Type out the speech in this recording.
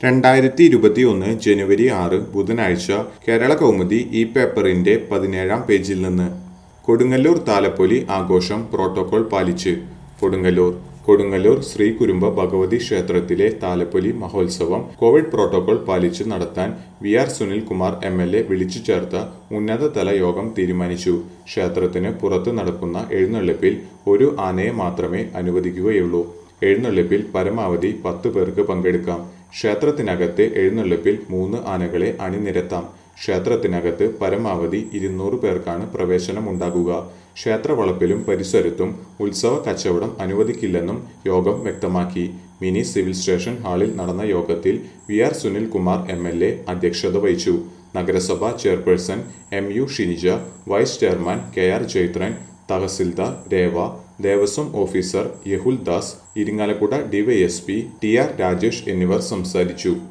രണ്ടായിരത്തി ഇരുപത്തി ഒന്ന് ജനുവരി ആറ് ബുധനാഴ്ച കേരള കൗമുദി ഈ പേപ്പറിന്റെ പതിനേഴാം പേജിൽ നിന്ന് കൊടുങ്ങല്ലൂർ താലപ്പൊലി ആഘോഷം പ്രോട്ടോകോൾ പാലിച്ച് കൊടുങ്ങല്ലൂർ കൊടുങ്ങല്ലൂർ ശ്രീ കുരുമ്പ ഭഗവതി ക്ഷേത്രത്തിലെ താലപ്പൊലി മഹോത്സവം കോവിഡ് പ്രോട്ടോകോൾ പാലിച്ച് നടത്താൻ V R Sunilkumar M L A വിളിച്ചു ചേർത്ത ഉന്നതതല യോഗം തീരുമാനിച്ചു ക്ഷേത്രത്തിന് പുറത്ത് നടക്കുന്ന എഴുന്നള്ളിപ്പിൽ ഒരു ആനയെ മാത്രമേ അനുവദിക്കുകയുള്ളൂ എഴുന്നള്ളിപ്പിൽ പരമാവധി പത്ത് പേർക്ക് പങ്കെടുക്കാം ക്ഷേത്രത്തിനകത്തെ എഴുന്നള്ളിപ്പിൽ മൂന്ന് ആനകളെ അണിനിരത്താം ക്ഷേത്രത്തിനകത്ത് പരമാവധി ഇരുന്നൂറ് പേർക്കാണ് പ്രവേശനം ഉണ്ടാകുക ക്ഷേത്രവളപ്പിലും പരിസരത്തും ഉത്സവ കച്ചവടം അനുവദിക്കില്ലെന്നും യോഗം വ്യക്തമാക്കി മിനി സിവിൽ സ്റ്റേഷൻ ഹാളിൽ നടന്ന യോഗത്തിൽ V R Sunilkumar M L A അധ്യക്ഷത വഹിച്ചു നഗരസഭാ chairperson M U Shinija vice chairman K R Jaithran tahsildar Reva Devaswom officer Yahul Das Irinjalakuda DYSP T R Rajesh എന്നിവർ സംസാരിച്ചു